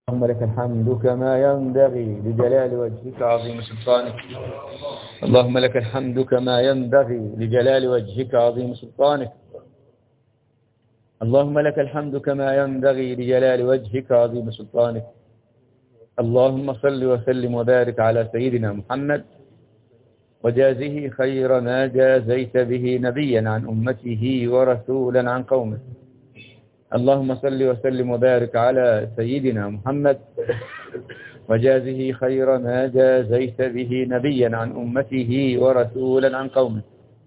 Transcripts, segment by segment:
اللهم لك الحمد كما ينبغي لجلال وجهك عظيم سلطانك اللهم لك الحمد كما ينبغي لجلال وجهك عظيم سلطانك اللهم لك الحمد كما ينبغي لجلال وجهك عظيم سلطانك اللهم صل وسلم وبارك على سيدنا محمد وجازه خير ما جازيت به نبيا عن أمته ورسولا عن قومه اللهم صل وسلم وبارك على سيدنا محمد وجازه خير ما جازيت به نبيا عن أمته ورسولا عن قومه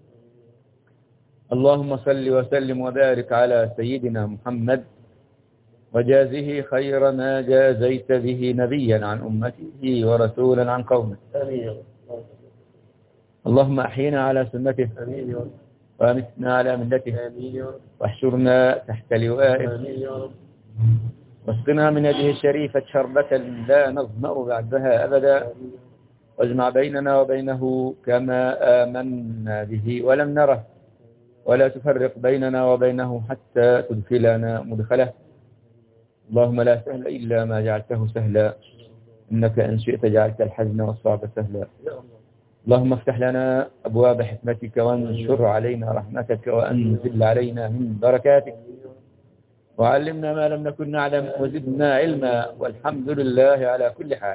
اللهم صل وسلم وبارك على سيدنا محمد وجازه خير ما جازيت به نبيا عن أمته ورسولا عن قومه اللهم أحينا على سنته وامتنا على ملته واحشرنا تحت لوائه واسقنا من يده الشريفة شربة لا نظمأ بعدها أبدا واجمع بيننا وبينه كما آمنا به ولم نره ولا تفرق بيننا وبينه حتى تدخلنا مدخله اللهم لا سهل إلا ما جعلته سهلا إنك إن شئت جعلت الحزن والصعب سهلا اللهم افتح لنا أبواب حكمتك وانشر علينا رحمتك وأنزل علينا من بركاتك وعلمنا ما لم نكن نعلم وزدنا علما والحمد لله على كل حال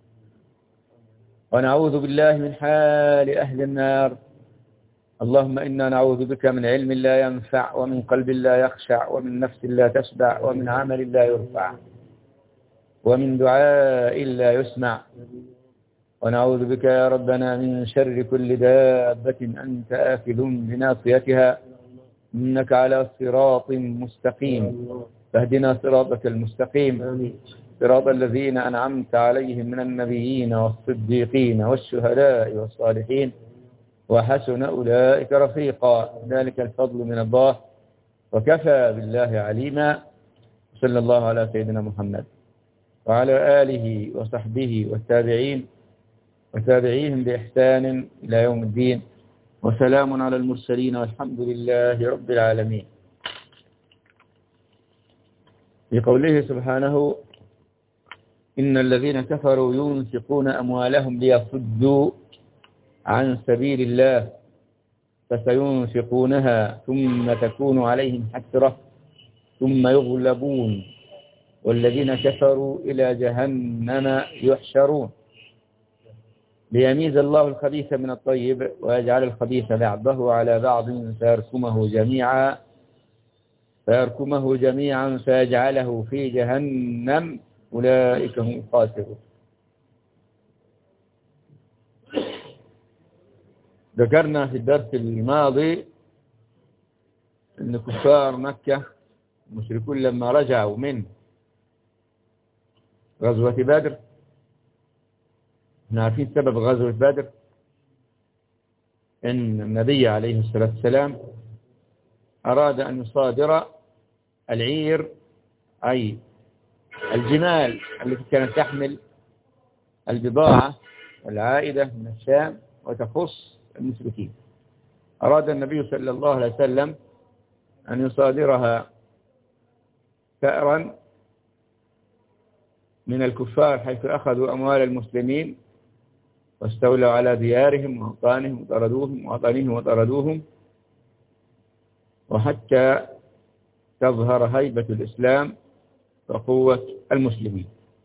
ونعوذ بالله من حال أهل النار اللهم إنا نعوذ بك من علم لا ينفع ومن قلب لا يخشع ومن نفس لا تشبع ومن عمل لا يرفع ومن دعاء لا يسمع ونعوذ بك يا ربنا من شر كل دابة أنت آكل بناصيتها إنك على صراط مستقيم فاهدنا صراطك المستقيم صراط الذين أنعمت عليهم من النبيين والصديقين والشهداء والصالحين وحسن أولئك رفيقا ذلك الفضل من الله وكفى بالله عليما صلى الله على سيدنا محمد وعلى آله وصحبه والتابعين وتابعيهم بإحسان إلى يوم الدين وسلام على المرسلين والحمد لله رب العالمين بقوله سبحانه إن الذين كفروا ينفقون أموالهم ليصدوا عن سبيل الله فسينفقونها ثم تكون عليهم حسرة ثم يغلبون والذين كفروا إلى جهنم يحشرون ليميز الله الخبيث من الطيب ويجعل الخبيث بعضه على بعض فيركمه جميعا فيركمه جميعا فيجعله في جهنم أولئك هم الخاسرون ذكرنا في الدرس الماضي أن كفار مكة المشركون لما رجعوا من غزوة بدر احنا عارفين سبب غزوة بدر ان النبي عليه الصلاة والسلام اراد ان يصادر العير اي الجمال التي كانت تحمل البضاعة العائدة من الشام وتخص المشركين اراد النبي صلى الله عليه وسلم ان يصادرها ثأرا من الكفار حيث اخذوا اموال المسلمين واستولوا على ديارهم وأوطانهم وطردوهم وأطانهم وطردوهم وحتى تظهر هيبة الإسلام وقوة المسلمين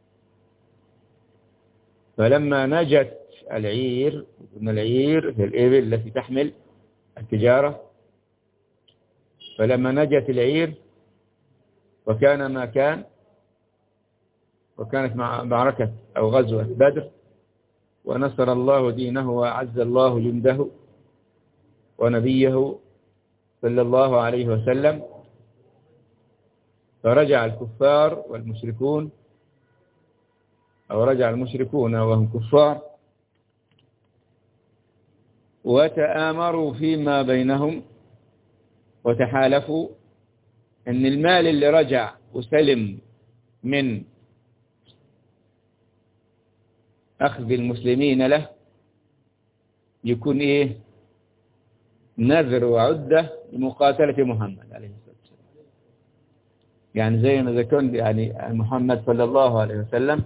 فلما نجت العير من العير هي الإبل التي تحمل التجارة فلما نجت العير وكان ما كان وكانت معركة أو غزوة بدر ونصر الله دينه وأعز الله جنده ونبيه صلى الله عليه وسلم فرجع الكفار والمشركون أو رجع المشركون وهم كفار وتآمروا فيما بينهم وتحالفوا أن المال اللي رجع وسلم من أخذ المسلمين له يكون إيه نذر وعدة لمقاتلة محمد عليه الصلاة والسلام يعني زي ما ذكرت يعني محمد صلى الله عليه وسلم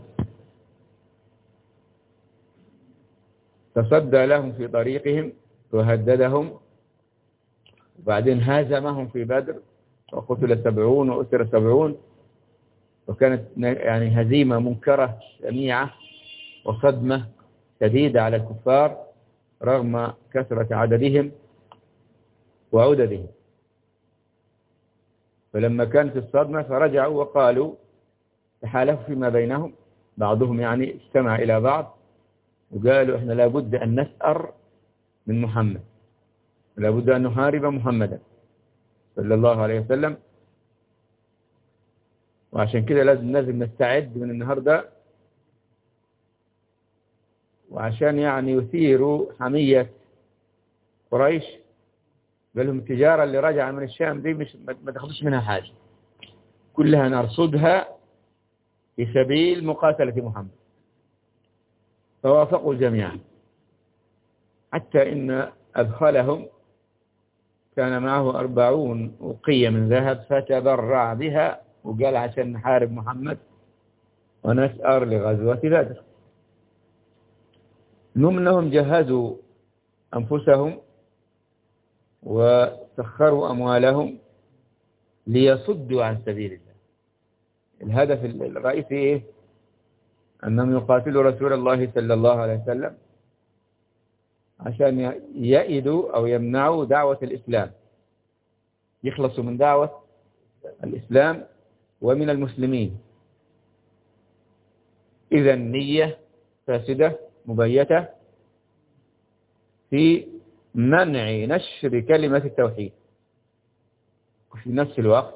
تصدى لهم في طريقهم وهددهم وبعدين هازمهم في بدر وقتل سبعون وأسر سبعون وكانت يعني هزيمة منكرة شنيعة وصدمة شديدة على الكفار رغم كثرة عددهم وعددهم فلما كانت الصدمة فرجعوا وقالوا تحالفوا فيما بينهم بعضهم يعني استمع إلى بعض وقالوا إحنا لابد أن نسأر من محمد لابد أن نحارب محمدا صلى الله عليه وسلم وعشان كده لازم لازم نستعد من النهاردة وعشان يعني يثيروا حمية قريش قال لهم التجارة اللي رجع من الشام دي مش ما تاخدش منها حاجة كلها نرصدها في سبيل مقاتلة محمد فوافقوا جميعا حتى إن أدخلهم كان معه أربعون وقية من ذهب فتبرع بها وقال عشان نحارب محمد ونسأر لغزوة بدر المهم أنهم جهزوا أنفسهم وسخروا أموالهم ليصدوا عن سبيل الله الهدف الرئيسي إيه؟ أنهم يقاتلوا رسول الله صلى الله عليه وسلم عشان يأيدوا أو يمنعوا دعوة الإسلام يخلصوا من دعوة الإسلام ومن المسلمين إذا النية فاسدة مبيتة في منع نشر كلمة التوحيد وفي نفس الوقت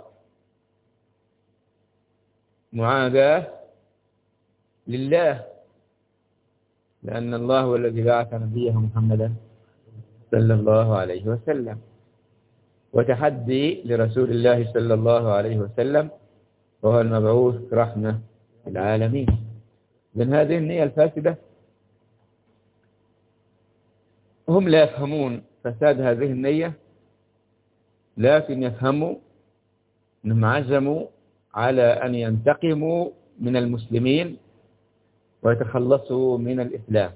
معاداة لله لأن الله هو الذي بعث نبيه محمدا صلى الله عليه وسلم وتحدي لرسول الله صلى الله عليه وسلم وهو المبعوث رحمة العالمين من هذه النية الفاسدة هم لا يفهمون فساد هذه النية لكن يفهموا أنهم عزموا على أن ينتقموا من المسلمين ويتخلصوا من الإسلام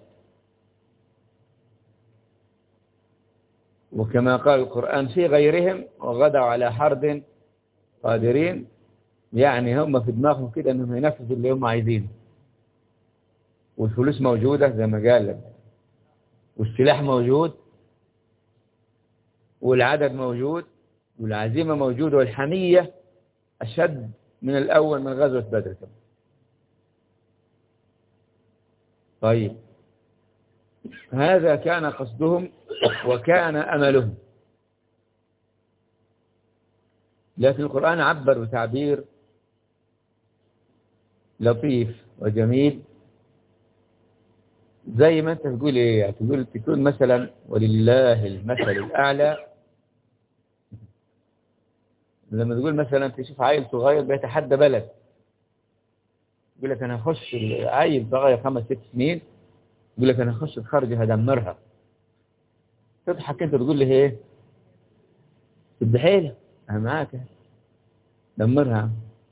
وكما قال القرآن في غيرهم وغدوا على حرب قادرين يعني هم في دماغهم كده أنهم ينفذوا اللي هم عايزينه والفلوس موجودة زي ما قال والسلاح موجود والعدد موجود والعزيمة موجودة والحمية أشد من الأول من غزوة بدر كمان طيب هذا كان قصدهم وكان أملهم لكن القرآن عبر بتعبير لطيف وجميل زي ما انت تقول ايه تقول تكون مثلا ولله المثل الاعلى لما تقول مثلا تشوف عيل صغير بيتحدى بلد يقول لك انا هخش عيل صغير خمس ست سنين يقول لك انا هخش الخارجه هدمرها تضحك انت تقول لي ايه تدي حيله انا معاك دمرها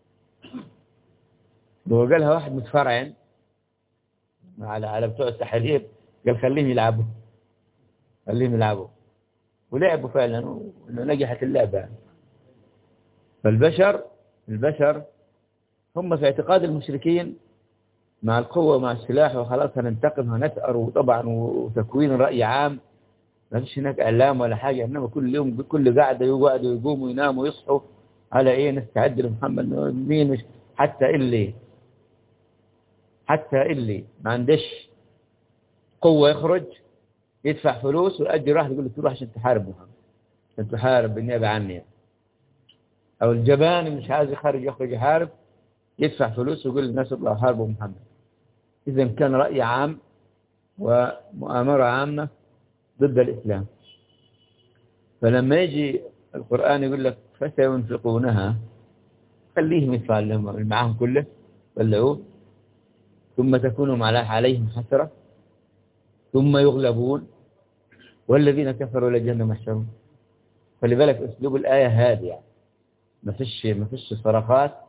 هو قالها واحد متفرعن على على بتوع التحرير قال خليهم يلعبوا خليهم يلعبوا ولعبوا فعلا ونجحت اللعبة فالبشر البشر هم في اعتقاد المشركين مع القوة ومع السلاح وخلاص هننتقم هنثأر وطبعا وتكوين رأي عام ما فيش هناك إعلام ولا حاجة إنما كل يوم كل قعدة يقعدوا يقوموا يناموا ويصحوا على إيه نستعد لمحمد مين مش حتى اللي حتى اللي ما عندش قوة يخرج يدفع فلوس ويأجر واحد يقول له تروح عشان تحارب محمد عشان تحارب بالنيابة عني أو الجبان اللي مش عايز يخرج يخرج يحارب يدفع فلوس ويقول للناس اطلعوا حاربوا محمد إذا كان رأي عام ومؤامرة عامة ضد الإسلام فلما يجي القرآن يقول لك فسينفقونها خليهم يدفع لهم معاهم كله بلعوه ثم تكون عليهم حسرة ثم يغلبون والذين كفروا لجهنم محشرون فلذلك اسلوب الآية هادئة ما فيش ما فيش صرخات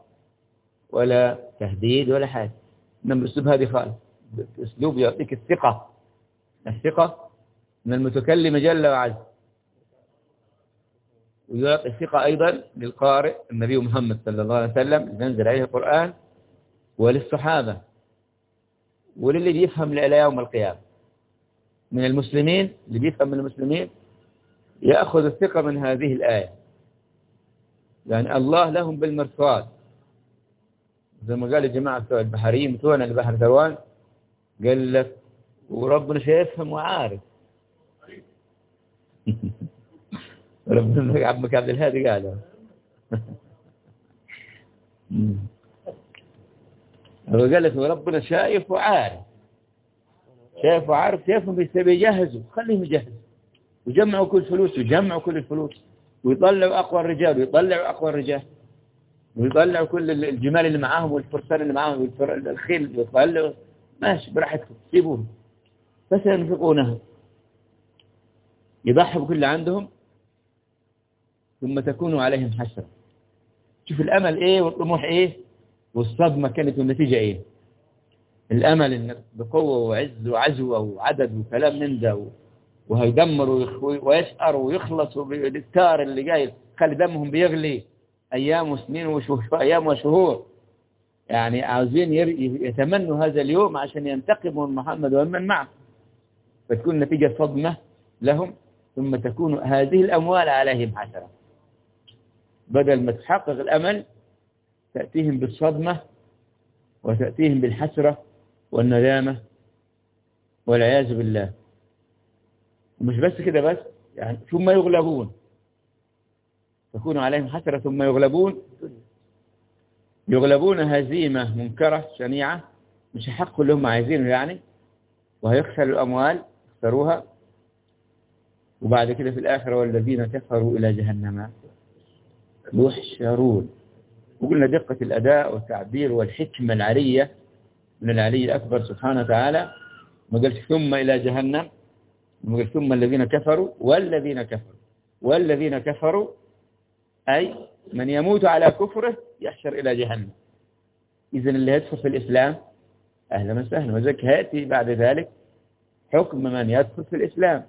ولا تهديد ولا حاجة إنما الأسلوب هذه خالص أسلوب يعطيك الثقة الثقة من المتكلم جل وعز ويعطي الثقة أيضا للقارئ النبي محمد صلى الله عليه وسلم ينزل عليه القرآن وللصحابة وللي بيفهم إلى يوم القيامة من المسلمين اللي بيفهم من المسلمين يأخذ الثقة من هذه الآية يعني الله لهم بالمرصاد زي ما قال الجماعة بتوع البحريين بتوعنا البحر ثروان قال لك وربنا شايفهم وعارف ربنا عمك عبد الهادي قال هو قال لك وربنا شايف وعارف شايف وعارف كيفهم بيجهزوا خليهم يجهزوا وجمعوا كل فلوس وجمعوا كل الفلوس ويطلعوا أقوى الرجال ويطلعوا أقوى الرجال ويطلعوا كل الجمال اللي معاهم والفرسان اللي معاهم والخيل يطلعوا ماشي براحتكم سيبوهم فسينفقونها يضحوا بكل عندهم ثم تكون عليهم حسرة شوف الأمل إيه والطموح إيه والصدمة كانت والنتيجة إيه الأمل إنك بقوة وعز وعزوة وعدد وكلام من ده وهيدمر ويسأر ويخلص بالتار اللي جاي خلي دمهم بيغلي أيام وسنين وشهور أيام وشهور يعني عاوزين يتمنوا هذا اليوم عشان ينتقموا من محمد ومن معه فتكون نتيجة صدمة لهم ثم تكون هذه الأموال عليهم حسرة بدل ما تحقق الأمل تأتيهم بالصدمة وتأتيهم بالحسرة والندامة والعياذ بالله ومش بس كده بس يعني ثم يغلبون تكون عليهم حسرة ثم يغلبون يغلبون هزيمة منكرة شنيعة مش هيحققوا اللي هم عايزينه يعني وهيخسروا الأموال يخسروها وبعد كده في الآخر والذين كفروا إلى جهنم يحشرون وقلنا دقة الأداء والتعبير والحكمة العلية من العلي الأكبر سبحانه وتعالى ما قالش ثم إلى جهنم ما قالش ثم الذين كفروا والذين كفروا والذين كفروا أي من يموت على كفره يحشر إلى جهنم إذا اللي يدخل في الإسلام أهلا وسهلا وذلك هيأتي بعد ذلك حكم من يدخل في الإسلام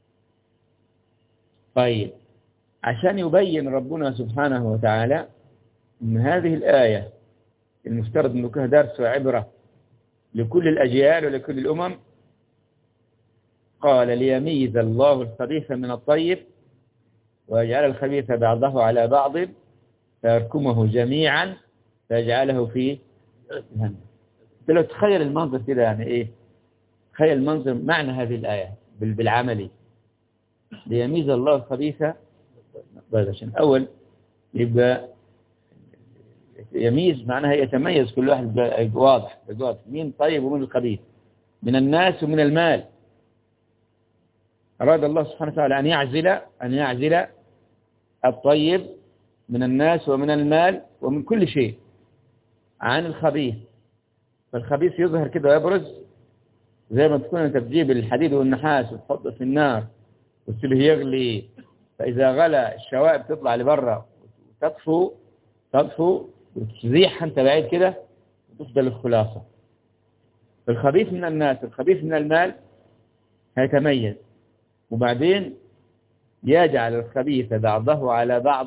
طيب عشان يبين ربنا سبحانه وتعالى من هذه الآية المفترض أنه كه درس وعبرة لكل الأجيال ولكل الأمم قال ليميز الله الخبيث من الطيب ويجعل الخبيث بعضه على بعض فيركمه جميعا فيجعله في جهنم انت لو تخيل المنظر كده يعني ايه تخيل المنظر معنى هذه الآية بالعملي ليميز الله الخبيث عشان أول يبقى يميز معناها يتميز كل واحد واضح واضح مين طيب ومين الخبيث من الناس ومن المال أراد الله سبحانه وتعالى أن يعزل أن يعزل الطيب من الناس ومن المال ومن كل شيء عن الخبيث فالخبيث يظهر كده ويبرز زي ما تكون انت تجيب الحديد والنحاس وتحطه في النار وتسيبه يغلي فإذا غلى الشوائب تطلع لبرا وتطفو تطفو وتزيح انت بعيد كده وتفضل الخلاصة الخبيث من الناس الخبيث من المال هيتميز وبعدين يجعل الخبيث بعضه على بعض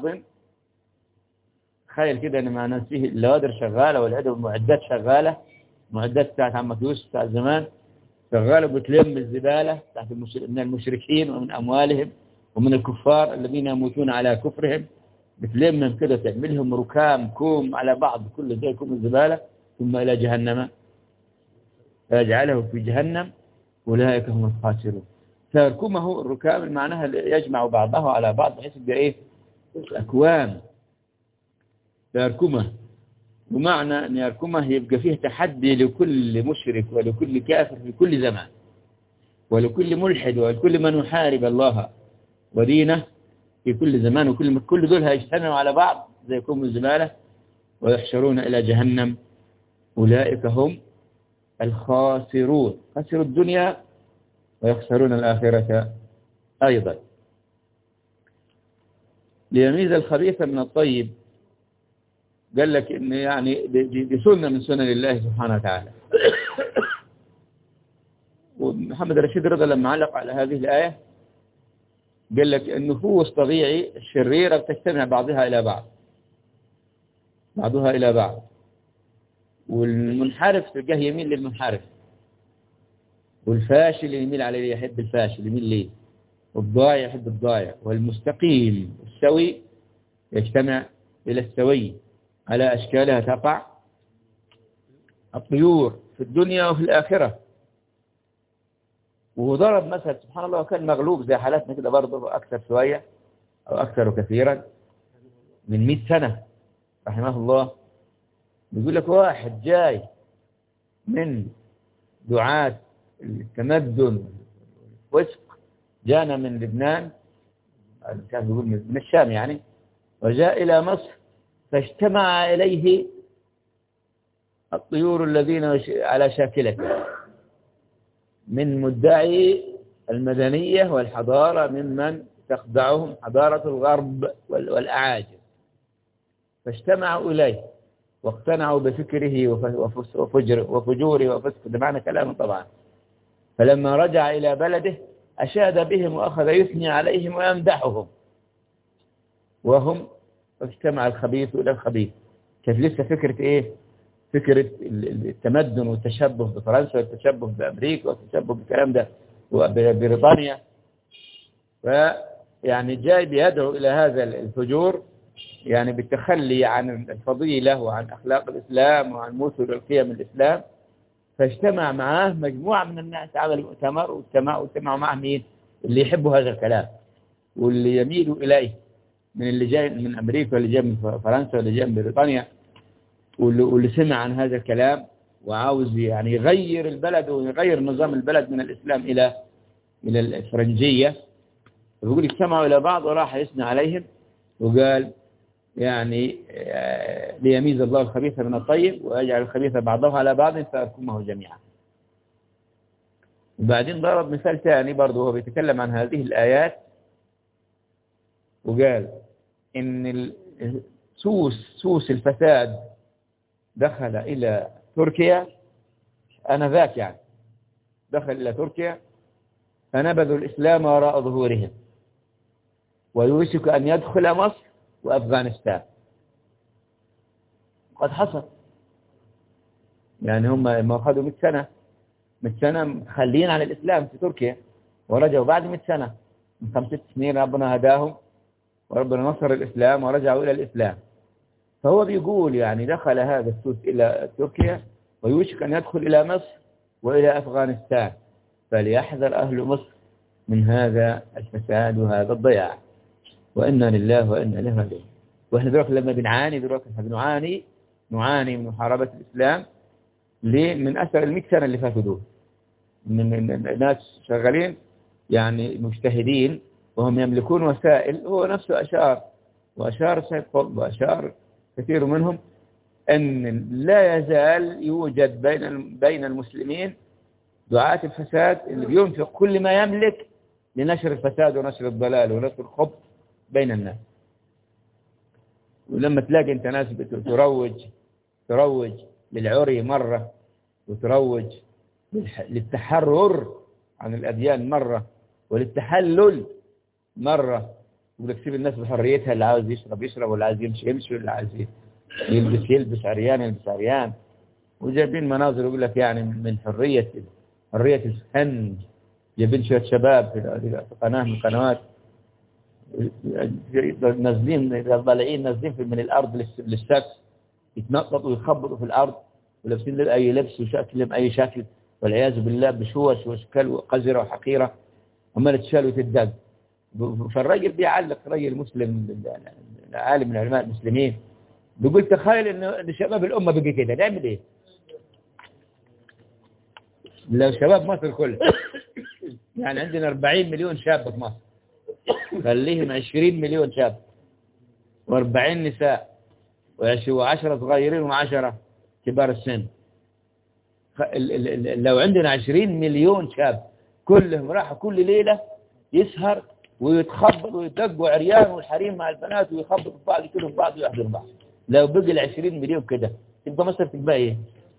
تخيل كده ان مع ناس فيه اللوادر شغالة والعدو المعدات شغالة معدات بتاعت عمك يوسف بتاع زمان شغالة بتلم الزبالة بتاعت من المشركين ومن أموالهم ومن الكفار الذين يموتون على كفرهم بتلمهم كده تعملهم ركام كوم على بعض كل زي كوم الزبالة ثم إلى جهنم فيجعله في جهنم أولئك هم الخاسرون فيركمه الركام معناها يجمع بعضه على بعض بحيث يبقى ايه اكوام فيركمه ومعنى ان يركمه يبقى فيه تحدي لكل مشرك ولكل كافر في كل زمان ولكل ملحد ولكل من يحارب الله ودينه في كل زمان وكل كل دول هيجتمعوا على بعض زي كوم الزبالة ويحشرون إلى جهنم أولئك هم الخاسرون خسروا الدنيا ويخسرون الآخرة أيضا ليميز الخبيث من الطيب قال لك إن يعني دي, دي, دي سنة من سنن الله سبحانه وتعالى ومحمد رشيد رضا لما علق على هذه الآية قال لك النفوس طبيعي الشريرة بتجتمع بعضها إلى بعض بعضها إلى بعض والمنحرف تلقاه يميل للمنحرف والفاشل يميل عليه يحب الفاشل يميل ليه والضايع يحب الضايع والمستقيم السوي يجتمع إلى السوي على أشكالها تقع الطيور في الدنيا وفي الآخرة وضرب مثل سبحان الله وكان مغلوب زي حالاتنا كده برضه أكثر شوية أو أكثر كثيرا من 100 سنة رحمه الله بيقول لك واحد جاي من دعاة التمدن والفسق جانا من لبنان كان بيقول من الشام يعني وجاء إلى مصر فاجتمع إليه الطيور الذين على شاكلته من مدعي المدنية والحضارة ممن تخدعهم حضارة الغرب والأعاجم فاجتمعوا إليه واقتنعوا بفكره وفجر وفجوره وفسق ده معنى كلامه طبعا فلما رجع إلى بلده أشاد بهم وأخذ يثني عليهم ويمدحهم وهم اجتمع الخبيث إلى الخبيث كانت لسه فكرة إيه فكرة التمدن والتشبه بفرنسا والتشبه بأمريكا والتشبه بالكلام ده وبريطانيا فيعني جاي بيدعو إلى هذا الفجور يعني بالتخلي عن الفضيلة وعن أخلاق الإسلام وعن مثل القيم الإسلام فاجتمع معاه مجموعة من الناس عمل مؤتمر واجتمعوا واجتمعوا معه مين اللي يحبوا هذا الكلام واللي يميلوا إليه من اللي جاي من أمريكا واللي جاي من فرنسا واللي جاي من بريطانيا واللي, واللي سمع عن هذا الكلام وعاوز يعني يغير البلد ويغير نظام البلد من الإسلام إلى إلى الفرنجية بيقول اجتمعوا إلى بعض وراح يثني عليهم وقال يعني ليميز الله الخبيث من الطيب ويجعل الخبيث بعضه على بعض فيحكمه جميعا وبعدين ضرب مثال ثاني برضه هو بيتكلم عن هذه الآيات وقال إن سوس سوس الفساد دخل إلى تركيا أنا ذاك يعني دخل إلى تركيا فنبذوا الإسلام وراء ظهورهم ويوشك أن يدخل مصر وأفغانستان قد حصل يعني هم ما أخذوا 100 سنة 100 سنة مخلين عن الإسلام في تركيا ورجعوا بعد 100 سنة من خمسة سنين ربنا هداهم وربنا نصر الإسلام ورجعوا إلى الإسلام فهو بيقول يعني دخل هذا السوس إلى تركيا ويوشك أن يدخل إلى مصر وإلى أفغانستان فليحذر أهل مصر من هذا الفساد وهذا الضياع وإنا لله وإنا إليه راجعون وإحنا دلوقتي لما بنعاني دلوقتي إحنا بنعاني نعاني من محاربة الإسلام ليه من أثر المئة سنة اللي فاتوا دول من ناس شغالين يعني مجتهدين وهم يملكون وسائل هو نفسه أشار وأشار سيد قطب وأشار كثير منهم أن لا يزال يوجد بين بين المسلمين دعاة الفساد اللي بينفق كل ما يملك لنشر الفساد ونشر الضلال ونشر الخبث بين الناس ولما تلاقي انت ناس بتروج تروج للعري مرة وتروج للتحرر عن الأديان مرة وللتحلل مرة يقول لك سيب الناس بحريتها اللي عاوز يشرب يشرب واللي عاوز يمشي يمشي واللي عاوز يلبس يلبس عريان يلبس عريان وجايبين مناظر يقول لك يعني من حرية حرية الفن جايبين شوية شباب في قناة من القنوات نازلين طالعين نازلين من الأرض للسقف يتنططوا ويخبطوا في الأرض ولابسين أي لبس وشكل بأي شكل والعياذ بالله بشوش واشكال قذرة وحقيرة عمالة تشال وتدق فالراجل بيعلق راجل مسلم عالم من علماء المسلمين بيقول تخيل ان شباب الامه بقي كده نعمل ايه لو شباب مصر كله يعني عندنا 40 مليون شاب في مصر خليهم 20 مليون شاب و40 نساء و10 صغيرين و10 كبار السن لو عندنا 20 مليون شاب كلهم راحوا كل ليلة يسهر ويتخبط ويدق عريان والحريم مع البنات ويخبطوا في بعض كلهم بعض ويحضروا بعض لو بقي ال 20 مليون كده تبقى مصر تبقى ايه؟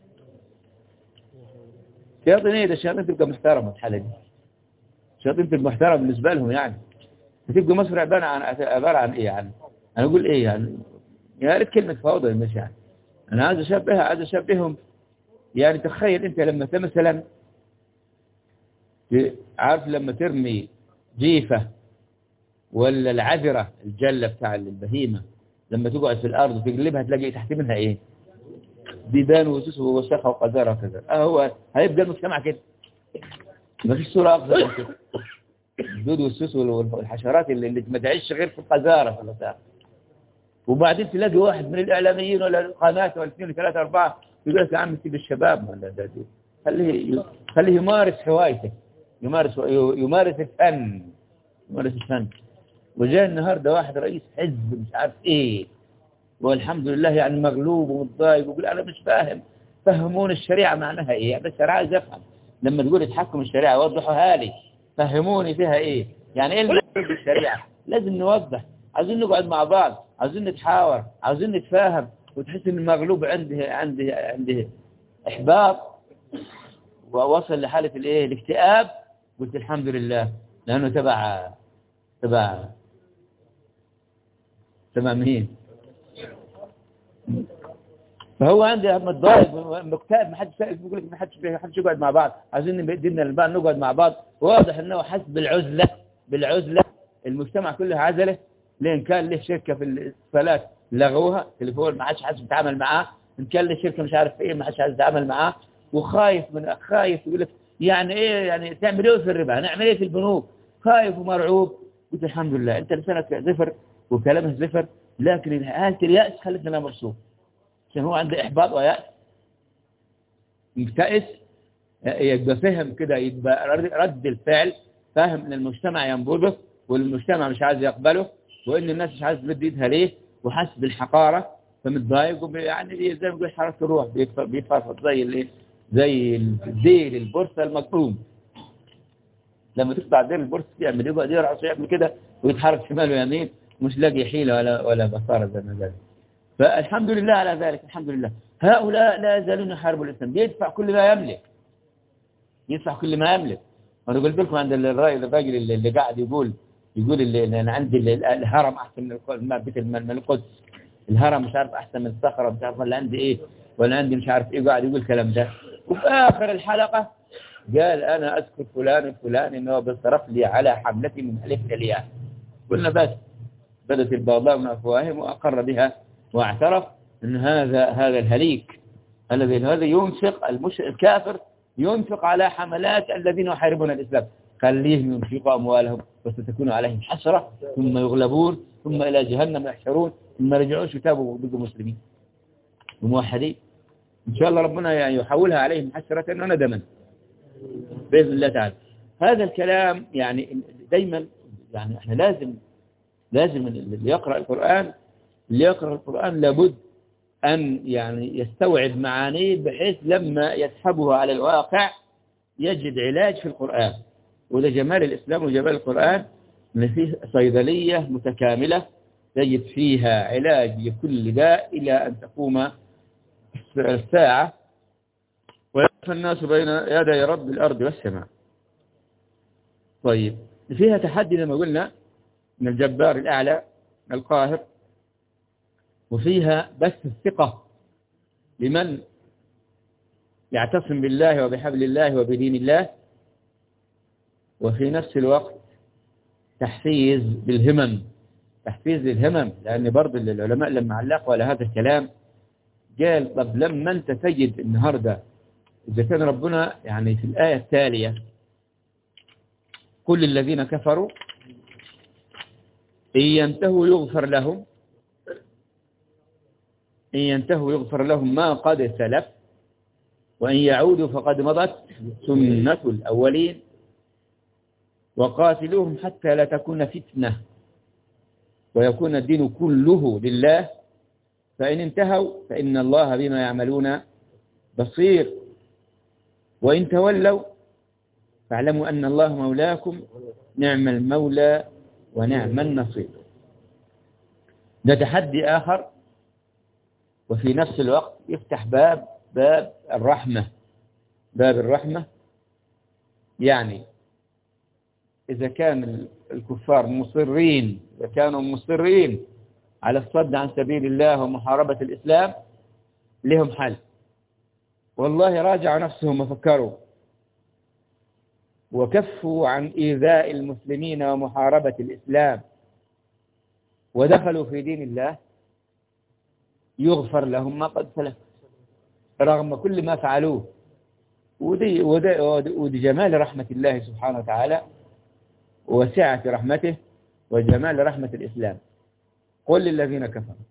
شياطين ايه ده الشياطين تبقى محترمة الحالة دي الشياطين تبقى محترمة بالنسبة لهم يعني بتبقى مصر عبارة عن عبارة عن ايه يعني؟ انا اقول ايه يعني؟ يا ريت كلمة فوضى مش يعني انا عايز اشبهها عايز اشبههم يعني تخيل انت لما ت- مثلا ت- عارف لما ترمي جيفة ولا العذرة الجلة بتاع البهيمة لما تقعد في الأرض وتقلبها تلاقي تحت منها إيه ديدان وسوس ووسخة وقذارة وكذا آه هو هيبقى المجتمع كده ما فيش صورة أفضل من كده الدود والسوس وال- والحشرات اللي, اللي ما تعيش غير في القذارة في الأساس وبعدين تلاقي واحد من الإعلاميين ولا القناة ولا اثنين ولا ثلاثة أربعة يقول لك يا عم سيب الشباب ولا ده ده خليه خليه يمارس هوايته يمارس يمارس الفن يمارس الفن وجاء النهارده واحد رئيس حزب مش عارف ايه والحمد لله يعني مغلوب ومتضايق ويقول انا مش فاهم فهمون الشريعه معناها ايه يعني الشريعه عايز افهم لما تقول تحكم الشريعه وضحوها لي فهموني فيها ايه يعني ايه المقصود بالشريعه لازم نوضح عايزين نقعد مع بعض عايزين نتحاور عايزين نتفاهم وتحس ان المغلوب عنده عنده عنده احباط ووصل لحاله الايه الاكتئاب قلت الحمد لله لانه تبع تبع تبع مين فهو عندي متضايق مكتئب ما حدش بيقول لك ما حدش ما حدش يقعد مع بعض عايزين بدنا البعض نقعد مع بعض واضح انه حس بالعزله بالعزله المجتمع كله عزله لين كان له شركه في الاتصالات لغوها تليفون ما حدش حد بيتعامل معاه ان كان له شركه مش عارف ايه ما حدش عايز يتعامل معاه وخايف من خايف يقول لك يعني ايه يعني تعمل ايه في الربا نعمل ايه في البنوك خايف ومرعوب قلت الحمد لله انت لسانك زفر وكلامه زفر لكن حاله الياس خلتنا مبسوط عشان هو عنده احباط وياس مبتئس يبقى فهم كده يبقى رد الفعل فاهم ان المجتمع ينبذه والمجتمع مش عايز يقبله وان الناس مش عايز تمد ايدها ليه وحاسس بالحقاره فمتضايق وب- يعني زي ما بيقول حراره الروح بيف- بيفرفط زي الايه زي الديل البورصه المقطوم لما تقطع ديل البورصه يعمل يقعد يرعص يعمل كده ويتحرك شمال ويمين مش لاقي حيله ولا ولا بصاره زي ما قال فالحمد لله على ذلك الحمد لله هؤلاء لا يزالون يحاربوا الاسلام بيدفع كل ما يملك يدفع كل ما يملك وانا قلت لكم عند الراجل الراجل اللي اللي قاعد يقول يقول اللي انا عندي ال- الهرم احسن من الق- ما- بيت الم- من القدس الهرم مش عارف احسن من الصخره مش عارف ولا عندي ايه ولا عندي مش عارف ايه قاعد يقول الكلام ده وفي اخر الحلقه قال انا اذكر فلان الفلاني انه بصرف لي على حملتي من الف الياء قلنا بس بدت البغضاء من افواههم واقر بها واعترف ان هذا هذا الهليك الذي هذا ينفق المش... الكافر ينفق على حملات الذين يحاربون الإسلام خليهم ينفقوا أموالهم وستكون عليهم حسرة ثم يغلبون ثم إلى جهنم يحشرون ثم رجعون شتابوا وبقوا مسلمين وموحدين إن شاء الله ربنا يعني يحولها عليهم حسرة وندما بإذن الله تعالى هذا الكلام يعني دايما يعني احنا لازم لازم اللي يقرأ القرآن اللي يقرأ القرآن لابد أن يعني يستوعب معانيه بحيث لما يسحبه على الواقع يجد علاج في القرآن وده جمال الإسلام وجمال القرآن أن فيه صيدلية متكاملة تجد فيها علاج لكل داء إلى أن تقوم الساعة ويقف الناس بين يدي رب الأرض والسماء طيب فيها تحدي لما قلنا من الجبار الأعلى القاهر وفيها بث الثقة لمن يعتصم بالله وبحبل الله وبدين الله وفي نفس الوقت تحفيز بالهمم تحفيز للهمم لأن برضه العلماء لما علقوا على هذا الكلام قال طب لما أنت تجد النهاردة إذا كان ربنا يعني في الآية التالية كل الذين كفروا إن ينتهوا يغفر لهم إن ينتهوا يغفر لهم ما قد سلف وإن يعودوا فقد مضت سنة الأولين وقاتلوهم حتى لا تكون فتنة ويكون الدين كله لله فإن انتهوا فإن الله بما يعملون بصير وإن تولوا فاعلموا أن الله مولاكم نعم المولى ونعم النصير ده تحدي آخر وفي نفس الوقت يفتح باب باب الرحمة باب الرحمة يعني إذا كان الكفار مصرين إذا كانوا مصرين على الصد عن سبيل الله ومحاربة الإسلام لهم حل والله راجعوا نفسهم وفكروا وكفوا عن إيذاء المسلمين ومحاربة الإسلام ودخلوا في دين الله يغفر لهم ما قد سلف رغم كل ما فعلوه ودي, ودي, ودي جمال رحمة الله سبحانه وتعالى وسعة رحمته وجمال رحمة الإسلام قل للذين كفروا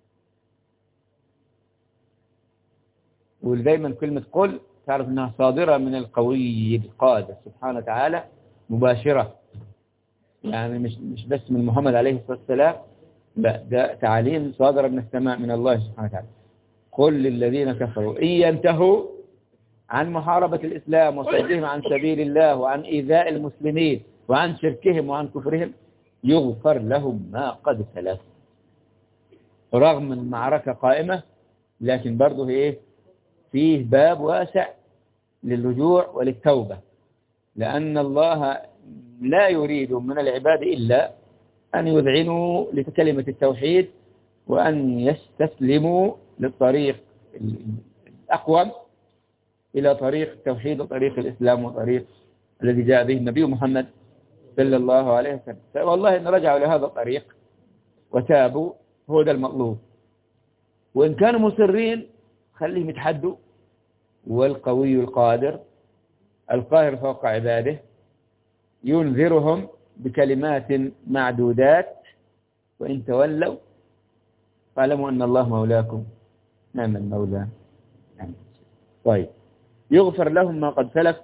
ودايما كلمة قل تعرف أنها صادرة من القوي القادر سبحانه وتعالى مباشرة يعني مش مش بس من محمد عليه الصلاة والسلام لا ده تعاليم صادرة من السماء من الله سبحانه وتعالى قل للذين كفروا إن ينتهوا عن محاربة الإسلام وصدهم عن سبيل الله وعن إيذاء المسلمين وعن شركهم وعن كفرهم يغفر لهم ما قد سلف رغم المعركة قائمة لكن برضه إيه فيه باب واسع للرجوع وللتوبة لأن الله لا يريد من العباد إلا أن يذعنوا لكلمة التوحيد وأن يستسلموا للطريق الأقوم إلى طريق التوحيد وطريق الإسلام وطريق الذي جاء به النبي محمد صلى الله عليه وسلم والله إن رجعوا لهذا الطريق وتابوا هو ده المطلوب وإن كانوا مصرين خليهم يتحدوا والقوي القادر القاهر فوق عباده ينذرهم بكلمات معدودات وإن تولوا فاعلموا أن الله مولاكم نعم المولى نعم طيب يغفر لهم ما قد سلف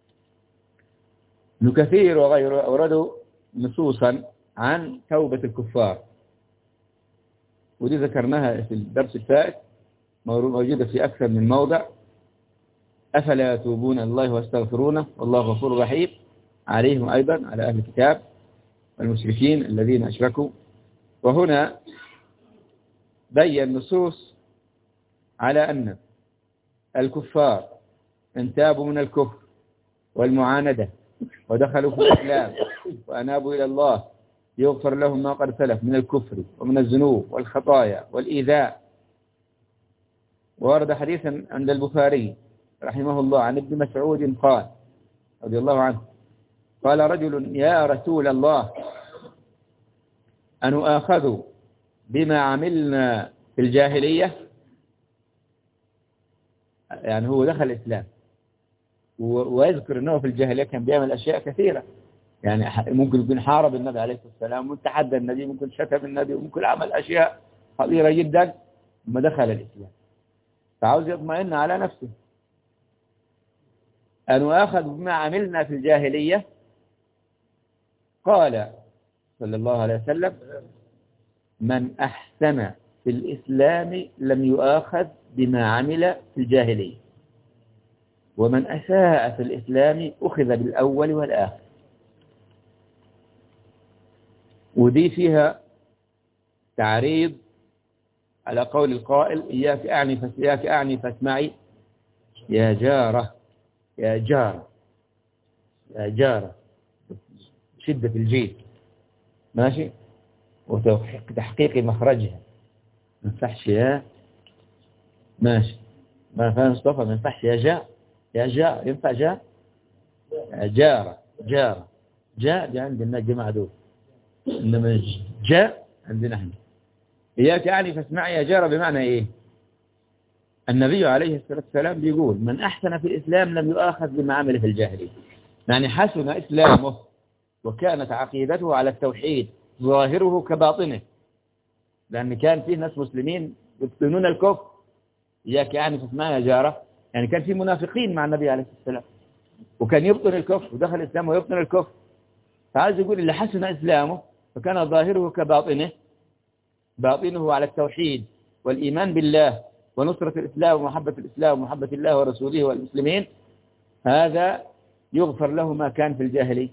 ابن كثير وغيره أوردوا نصوصا عن توبة الكفار ودي ذكرناها في الدرس الفائت موجودة في أكثر من موضع أفلا يتوبون الله واستغفرونه والله غفور رحيم عليهم أيضا على أهل الكتاب والمشركين الذين أشركوا وهنا بين نصوص على أن الكفار ان تابوا من الكفر والمعاندة ودخلوا في الإسلام وأنابوا إلى الله يغفر لهم ما قد سلف من الكفر ومن الذنوب والخطايا والإيذاء ورد حديثا عند البخاري رحمه الله عن ابن مسعود قال رضي الله عنه قال رجل يا رسول الله أن آخذ بما عملنا في الجاهلية يعني هو دخل الإسلام ويذكر أنه في الجاهلية كان بيعمل أشياء كثيرة يعني ممكن يكون حارب النبي عليه الصلاة والسلام ممكن تحدى النبي ممكن شتم النبي وممكن عمل أشياء خطيرة جدا ثم دخل الإسلام فعاوز يطمئن على نفسه أن نؤاخذ بما عملنا في الجاهلية قال صلى الله عليه وسلم من أحسن في الإسلام لم يؤاخذ بما عمل في الجاهلية ومن أساء في الإسلام أخذ بالأول والآخر ودي فيها تعريض على قول القائل إياك أعني فإياك أعني فاسمعي يا جارة يا جارة يا جارة شدة الجيد ماشي وتحقيق مخرجها ما ينفعش يا ماشي ما فاهم مصطفى ما ينفعش يا جاء يا جاء ينفع جاء جارة جارة جاء دي عندنا الجماعة دول إنما جاء عندنا احنا إياك يعني فاسمعي يا جارة بمعنى إيه النبي عليه الصلاة والسلام بيقول من أحسن في الإسلام لم يؤاخذ بما عمل في الجاهلية يعني حسن إسلامه وكانت عقيدته على التوحيد ظاهره كباطنه لأن كان فيه ناس مسلمين يبطنون الكفر إياك يعني فاسمعي يا جارة يعني كان في منافقين مع النبي عليه الصلاة والسلام وكان يبطن الكفر ودخل الإسلام ويبطن الكفر فعايز يقول اللي حسن إسلامه فكان ظاهره كباطنه باطنه على التوحيد والإيمان بالله ونصرة الإسلام ومحبة الإسلام ومحبة الله ورسوله والمسلمين هذا يغفر له ما كان في الجاهلية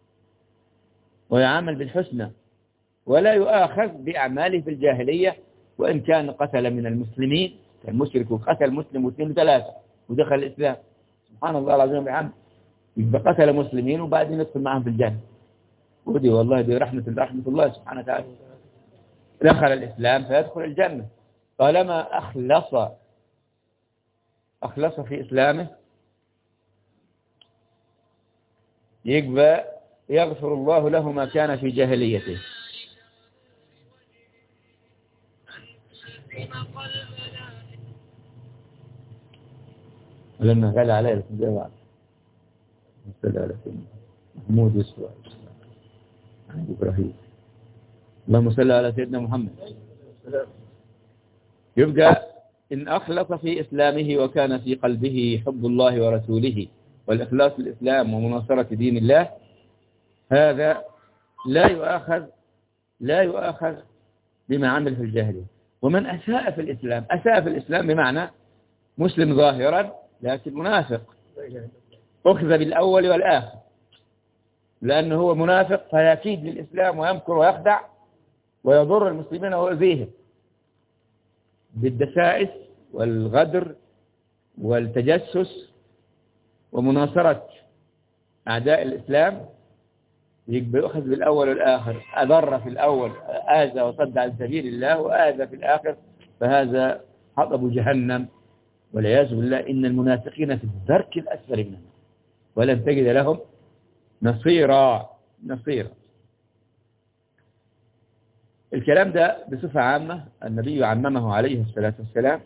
ويعامل بالحسنى ولا يؤاخذ بأعماله في الجاهلية وإن كان قتل من المسلمين كان مشرك وقتل مسلم واثنين وثلاثة ودخل الإسلام سبحان الله العظيم وبحمده يبقى قتل مسلمين وبعدين يدخل معهم في الجنة ودي والله دي رحمة رحمة الله سبحانه وتعالى دخل الإسلام فيدخل الجنة طالما أخلص أخلص في إسلامه يقبى يغفر الله له ما كان في جاهليته لما قال عليه الجواب صلى على سيدنا محمود يسوع إبراهيم اللهم صل على سيدنا محمد يبقى إن أخلص في إسلامه وكان في قلبه حب الله ورسوله والإخلاص للإسلام ومناصرة دين الله هذا لا يؤاخذ لا يؤاخذ بما عمل في الجاهلية ومن أساء في الإسلام أساء في الإسلام بمعنى مسلم ظاهرا لكن منافق أخذ بالأول والآخر لأنه هو منافق فيكيد للإسلام ويمكر ويخدع ويضر المسلمين ويؤذيهم بالدسائس والغدر والتجسس ومناصرة أعداء الإسلام يبقى يؤخذ بالأول والآخر أضر في الأول آذى وصد عن سبيل الله وآذى في الآخر فهذا حطب جهنم والعياذ بالله إن المنافقين في الدرك الأسفل منه ولن تجد لهم نصيرا نصيرا الكلام ده بصفة عامة النبي عممه عليه الصلاة والسلام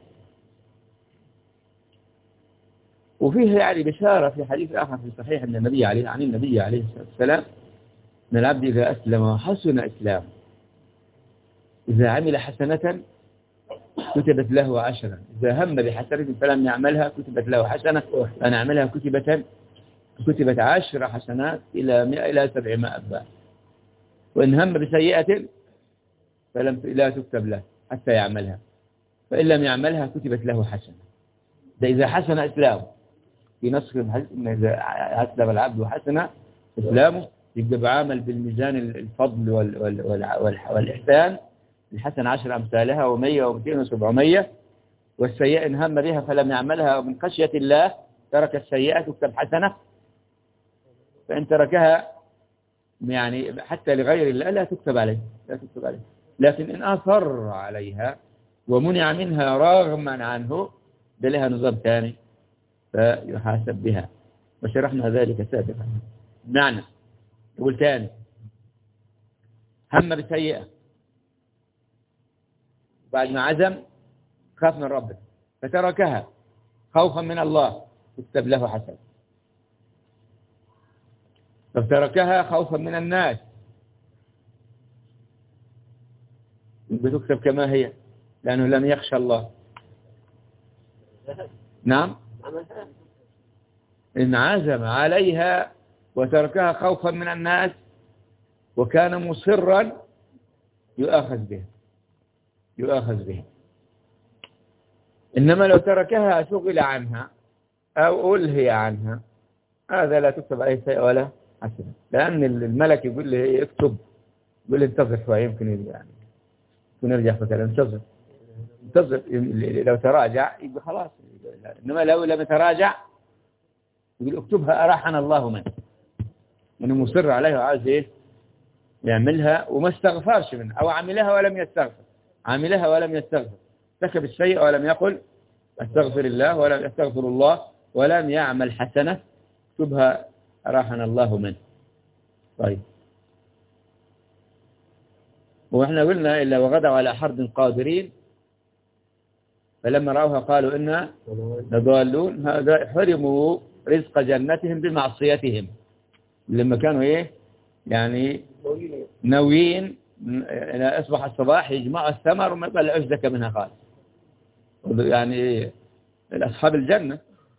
وفيه يعني بشارة في حديث آخر في صحيح أن النبي عليه عن النبي عليه الصلاة والسلام أن العبد إذا أسلم وحسن إسلام إذا عمل حسنة كتبت له عشرة إذا هم بحسنة فلم يعملها كتبت له حسنة أن أعملها كتبت كتبت عشر حسنات إلى مئة إلى سبعمائة ضعف وإن هم بسيئة فلم لا تكتب له حتى يعملها فإن لم يعملها كتبت له حسنة ده إذا حسن إسلامه في نص الحديث إن إذا أسلم العبد حسنة إسلامه يبقى بعمل بالميزان الفضل وال وال وال والإحسان الحسن عشر أمثالها ومية ومئتين وسبعمية والسيئة إن هم بها فلم يعملها من خشية الله ترك السيئة تكتب حسنة فإن تركها يعني حتى لغير الله لا تكتب عليه لا تكتب عليه لكن إن أصر عليها ومنع منها رغما عنه ده لها نظام ثاني فيحاسب بها وشرحنا ذلك سابقا معنى يقول ثاني هم بسيئة بعد ما عزم خاف من ربه فتركها خوفا من الله تكتب له حسن فتركها خوفا من الناس بتكتب كما هي لأنه لم يخشى الله نعم إن عزم عليها وتركها خوفا من الناس وكان مصرا يؤاخذ به يؤاخذ به إنما لو تركها شغل عنها أو ألهي عنها هذا لا تكتب عليه شيء ولا حسنة لأن الملك يقول لي اكتب يقول لي انتظر شوية يمكن يعني يمكن يرجع فكرة انتظر انتظر لو تراجع يقول خلاص إنما لو لم يتراجع يقول اكتبها أراحنا الله من انه مصر عليها وعايز ايه يعملها وما استغفرش منها او عملها ولم يستغفر عملها ولم يستغفر ارتكب الشيء ولم يقل استغفر الله ولم يستغفر الله ولم يعمل حسنة اكتبها أراحنا الله منه طيب وإحنا قلنا إلا وغدوا على حرد قادرين فلما رأوها قالوا إنا لضالون هذا حرموا رزق جنتهم بمعصيتهم لما كانوا إيه يعني ناويين إلى أصبح الصباح يجمعوا الثمر وما يطلعوش زكاة منها خالص يعني أصحاب الجنة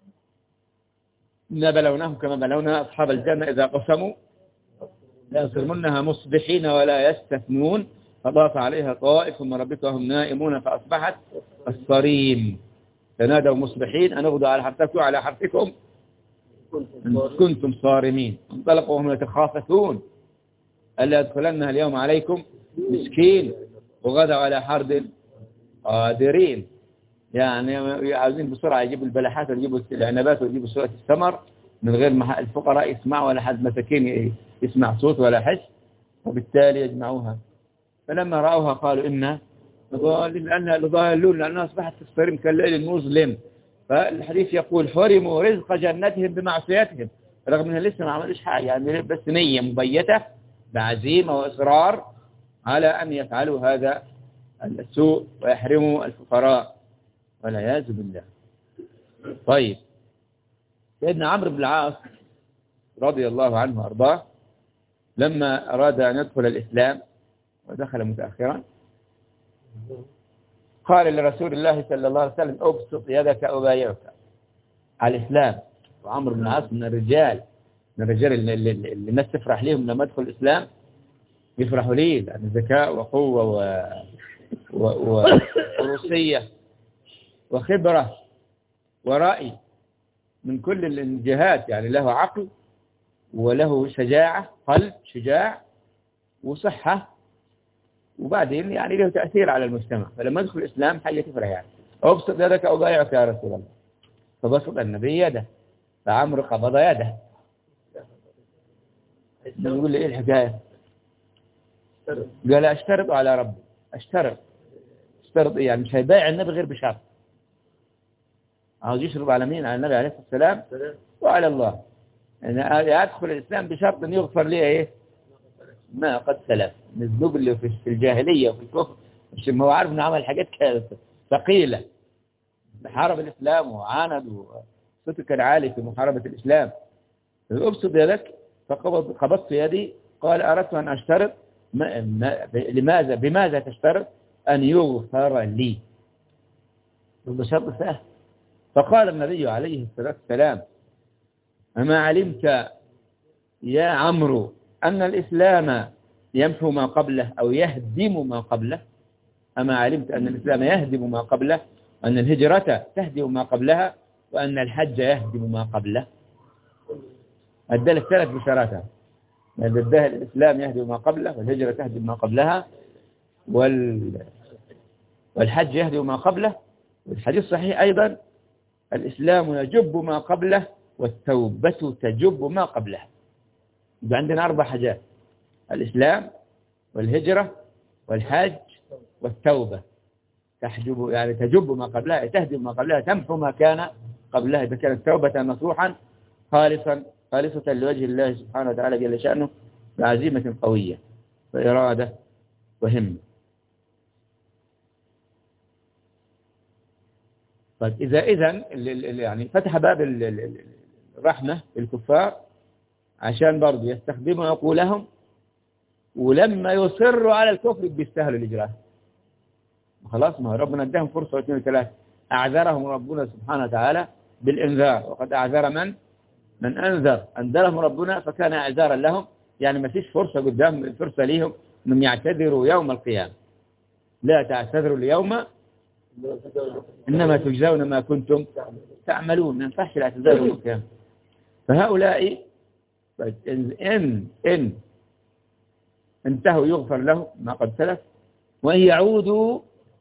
إنا بلوناهم كما بلونا أصحاب الجنة إذا قسموا لا يصرمنها مصبحين ولا يستثنون فضاف عليها طائف من ربك وهم نائمون فأصبحت الصريم تنادوا مصبحين أن اغدوا على حرثكم على حرثكم كنتم صارمين انطلقوا وهم يتخافتون ألا يدخلنها اليوم عليكم مسكين وغدوا على حرد قادرين يعني عاوزين بسرعة يجيبوا البلحات ويجيبوا العنبات ويجيبوا سورة الثمر من غير ما الفقراء يسمعوا ولا حد مساكين يسمع صوت ولا حس وبالتالي يجمعوها فلما رأوها قالوا إنا لأنها لضالون لأنها أصبحت تسترم كالليل المظلم فالحديث يقول حرموا رزق جنتهم بمعصيتهم رغم انها لسه ما عملوش حاجة يعني بس نية مبيتة بعزيمة وإصرار على أن يفعلوا هذا السوء ويحرموا الفقراء والعياذ بالله طيب سيدنا عمرو بن العاص رضي الله عنه وأرضاه لما أراد أن يدخل الإسلام ودخل متأخرا قال لرسول الله صلى الله عليه وسلم أبسط يدك أبايعك على الإسلام وعمرو بن العاص من الرجال من الرجال اللي, اللي, اللي الناس تفرح ليهم لما يدخل الإسلام يفرحوا ليه لأن ذكاء وقوة و... و... وروسية وخبرة ورأي من كل الجهات يعني له عقل وله شجاعة قلب شجاع وصحة وبعدين يعني له تأثير على المجتمع فلما يدخل الإسلام حاجة تفرح يعني أبسط يدك أو ضايعك يا رسول الله فبسط النبي يده فعمرو قبض يده يقول لي إيه الحكاية قال أشترط على ربي أشترط اشترط إيه يعني مش هيبايع النبي غير بشرط عاوز يشرب على مين على النبي عليه الصلاة والسلام وعلى الله يعني أدخل الإسلام بشرط أن يغفر لي إيه ما قد سلف من الذنوب اللي في الجاهلية وفي الكفر مش ما هو عارف انه عمل حاجات ثقيلة حارب الإسلام وعاند وصوته كان عالي في محاربة الإسلام أبسط يدك فقبض قبضت يدي قال أردت أن أشترط ما ما لماذا بماذا تشترط أن يغفر لي بشرط سهل فقال النبي عليه الصلاة والسلام أما علمت يا عمرو أن الإسلام يمحو ما قبله أو يهدم ما قبله أما علمت أن الإسلام يهدم ما قبله وأن الهجرة تهدم ما قبلها وأن الحج يهدم ما قبله أدلك ثلاث بشارات أدلها الإسلام يهدم ما قبله والهجرة تهدم ما قبلها وال... والحج يهدم ما قبله والحديث صحيح أيضا الإسلام يجب ما قبله والتوبة تجب ما قبلها يبقى عندنا أربع حاجات الإسلام والهجرة والحج والتوبة تحجب يعني تجب ما قبلها تهدم ما قبلها تمحو ما كان قبلها إذا كانت توبة نصوحا خالصا خالصة لوجه الله سبحانه وتعالى جل شأنه بعزيمة قوية وإرادة وهمة طيب إذا إذا يعني فتح باب الرحمة للكفار عشان برضه يستخدموا عقولهم ولما يصروا على الكفر بيستاهلوا الإجراء خلاص ما ربنا اداهم فرصة واثنين وثلاثة أعذرهم ربنا سبحانه وتعالى بالإنذار وقد أعذر من من أنذر أنذرهم ربنا فكان إعذارا لهم يعني ما فيش فرصة قدام فرصة ليهم أنهم يعتذروا يوم القيامة لا تعتذروا اليوم إنما تجزون ما كنتم تعملون ما ينفعش الاعتذار يوم القيامة فهؤلاء إن إن انتهوا يغفر له ما قد سلف وإن يعودوا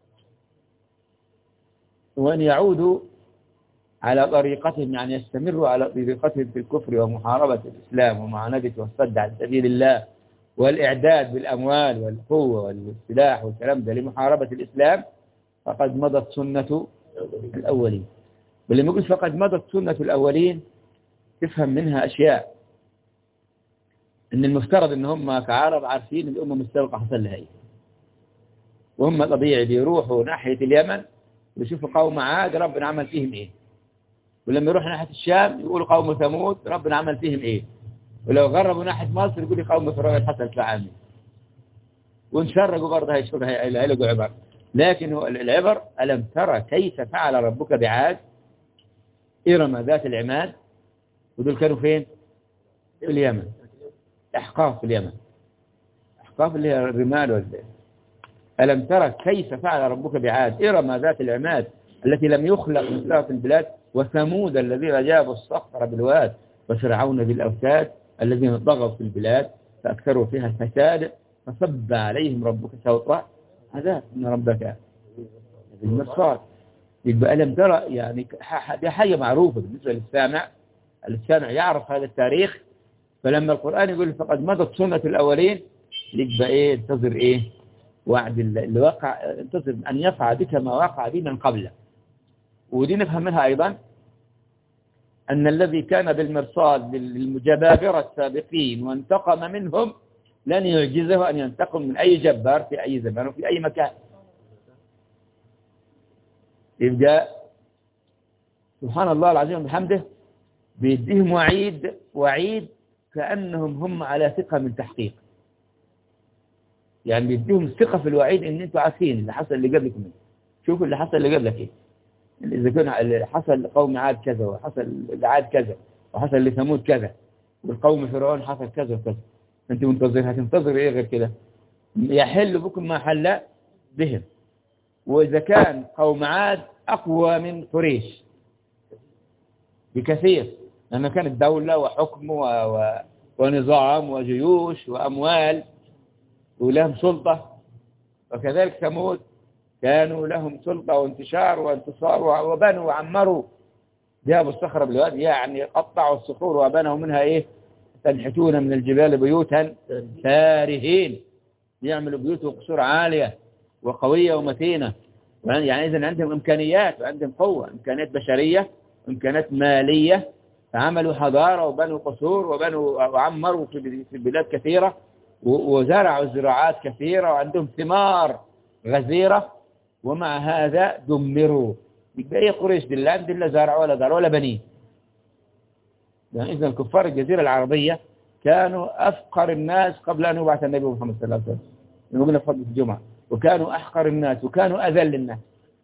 وأن يعودوا على طريقتهم يعني يستمروا على طريقتهم في الكفر ومحاربة الإسلام ومعاندة والصد عن سبيل الله والإعداد بالأموال والقوة والسلاح والكلام ده لمحاربة الإسلام فقد مضت سنة الأولين واللي يقول فقد مضت سنة الأولين تفهم منها أشياء ان المفترض ان هم كعرب عارفين الامم السابقه حصل لها ايه وهم طبيعي بيروحوا ناحيه اليمن ويشوفوا قوم عاد ربنا عمل فيهم ايه ولما يروحوا ناحيه الشام يقولوا قوم ثمود ربنا عمل فيهم ايه ولو غربوا ناحيه مصر يقولوا قوم فرعون حصل في عامل وانشرقوا برضه هيشوفوا هيلقوا عبر لكن العبر ألم ترى كيف فعل ربك بعاد إرم ذات العماد ودول كانوا فين في اليمن أحقاف في اليمن أحقاف اللي هي الرمال والبيت ألم ترى كيف فعل ربك بعاد إرم ذات العماد التي لم يخلق مثلها في البلاد وثمود الذين جابوا الصخر بالواد وفرعون بالأوتاد الذين طغوا في البلاد فأكثروا فيها الفساد فصب عليهم ربك سوط عذاب إن ربك المرصاد يبقى ألم ترى يعني دي حاجة معروفة بالنسبة للسامع السامع يعرف هذا التاريخ فلما القرآن يقول فقد مضت سنة الأولين يبقى إيه انتظر إيه وعد اللي وقع انتظر أن يقع بك ما وقع به من قبله ودي نفهم منها أيضا أن الذي كان بالمرصاد للمجبابرة السابقين وانتقم منهم لن يعجزه أن ينتقم من أي جبار في أي زمان وفي أي مكان يبقى سبحان الله العظيم وبحمده بيديهم وعيد وعيد كأنهم هم على ثقة من تحقيق يعني بيديهم ثقة في الوعيد ان انتوا عارفين اللي حصل اللي قبلكم شوفوا اللي حصل اللي قبلك ايه إذا كان اللي حصل لقوم عاد كذا وحصل لعاد كذا وحصل لثمود كذا والقوم فرعون حصل كذا وكذا انت منتظر هتنتظر ايه غير كده يحل بكم ما حل بهم وإذا كان قوم عاد أقوى من قريش بكثير لأنه كانت دولة وحكم و... و... ونظام وجيوش وأموال ولهم سلطة وكذلك ثمود كانوا لهم سلطة وانتشار وانتصار وبنوا وعمروا جابوا الصخرة بالوادي يعني قطعوا الصخور وبنوا منها ايه تنحتون من الجبال بيوتا فارهين يعملوا بيوت وقصور عالية وقوية ومتينة يعني إذا عندهم إمكانيات وعندهم قوة إمكانيات بشرية إمكانيات مالية فعملوا حضارة وبنوا قصور وبنوا وعمروا في بلاد كثيرة وزرعوا زراعات كثيرة وعندهم ثمار غزيرة ومع هذا دمروا يبقى ايه قريش دي لا لا زرعوا ولا زرعوا ولا بنين يعني إذا الكفار الجزيرة العربية كانوا أفقر الناس قبل أن يبعث النبي محمد صلى الله عليه وسلم نقولنا في فضل الجمعة وكانوا أحقر الناس وكانوا أذل الناس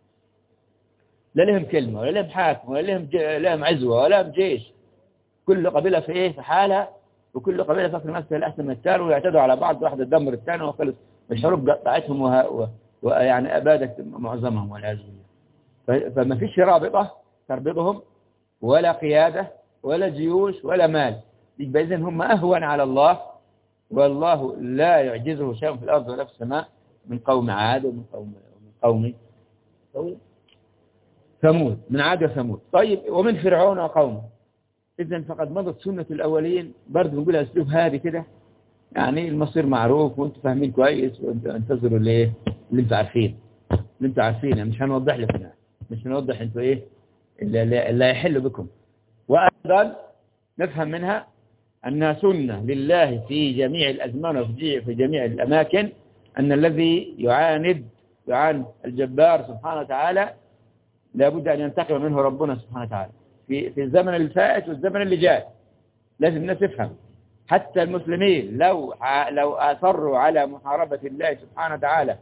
لا لهم كلمة ولا لهم حاكم ولا لهم, لهم عزوة ولا لهم جيش كل قبيلة في إيه في حالها وكل قبيلة فاكر نفسها الأحسن من الثاني ويعتدوا على بعض واحدة تدمر الثاني وخلص الحروب قطعتهم ويعني أبادت معظمهم والعياذ بالله فما فيش رابطة تربطهم ولا قيادة ولا جيوش ولا مال يبقى إذن هم أهون على الله والله لا يعجزه شيء في الأرض ولا في السماء من قوم عاد ومن قوم من قوم ثمود من عاد وثمود طيب ومن فرعون وقومه إذا فقد مضت سنة الأولين برضه بنقولها أسلوب هادي كده يعني المصير معروف وانتم فاهمين كويس وانتم انتظروا ليه اللي انتم عارفين اللي انتم عارفين مش هنوضح لكم مش هنوضح انتوا ايه اللي, اللي يحل بكم وأيضا نفهم منها أنها سنة لله في جميع الأزمان وفي جميع الأماكن أن الذي يعاند يعاند الجبار سبحانه وتعالى لابد أن ينتقم منه ربنا سبحانه وتعالى في في الزمن الفائت والزمن اللي جاي لازم الناس تفهم حتى المسلمين لو لو أصروا على محاربة الله سبحانه وتعالى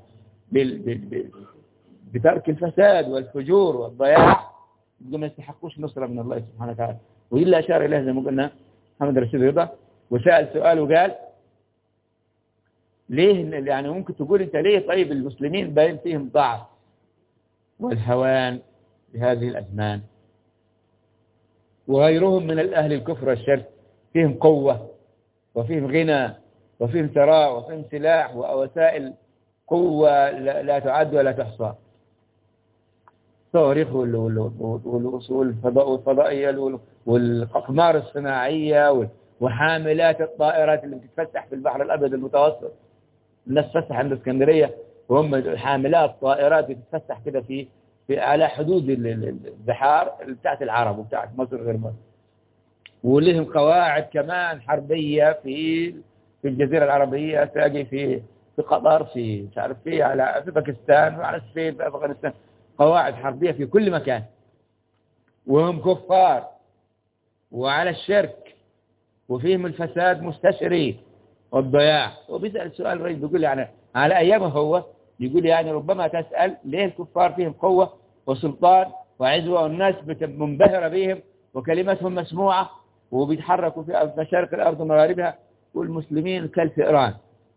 بترك الفساد والفجور والضياع ما يستحقوش نصرة من الله سبحانه وتعالى وإلا أشار إليه زي ما قلنا محمد رشيد رضا وسأل سؤال وقال ليه يعني ممكن تقول انت ليه طيب المسلمين باين فيهم ضعف والهوان في هذه الأزمان وغيرهم من الأهل الكفر والشرك فيهم قوة وفيهم غنى وفيهم ثراء وفيهم سلاح ووسائل قوة لا تعد ولا تحصى صواريخ والفضائية والأقمار الصناعية وحاملات الطائرات اللي بتتفتح في البحر الأبيض المتوسط الناس تفتح عند اسكندرية وهم حاملات طائرات بتتفتح كده في في على حدود البحار بتاعت العرب وبتاعت مصر غير مصر ولهم قواعد كمان حربية في في الجزيرة العربية تلاقي في في قطر في مش عارف في على في باكستان وعلى في افغانستان قواعد حربية في كل مكان وهم كفار وعلى الشرك وفيهم الفساد مستشري والضياع وبيسأل سؤال الرجل بيقول يعني على أيامه هو يقول يعني ربما تسأل ليه الكفار فيهم قوة وسلطان وعزوة والناس منبهرة بهم وكلمتهم مسموعة وبيتحركوا في مشارق الأرض ومغاربها والمسلمين كالفئران